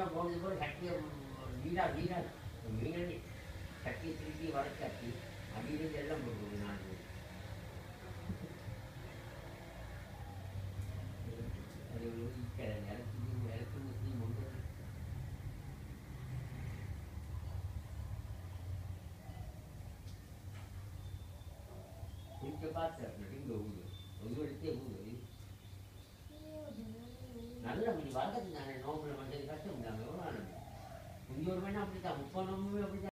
எல்லாம் போனது போல சட்டியை வீடா வீடா மீனடி சட்டியை திருப்பி வடச்சாட்டி அடியிலிருந்து எல்லாம் போட்டு நான் அது ஒரு ஈக்கடை இறக்கி இறக்கி ஊற்றி கொண்டு குளிக்க பார்த்தேன் இங்கே ஊது ஒரு எடுத்தே ஊது நல்ல கொஞ்சம் வளர்க்கறது தானே நோம்பில் மட்டும் கஷ்டம் இல்லாமல் எவ்வளோ குஞ்சு ஒரு மணி அப்படித்தான் முப்பது நோம்புமே அப்படித்தான்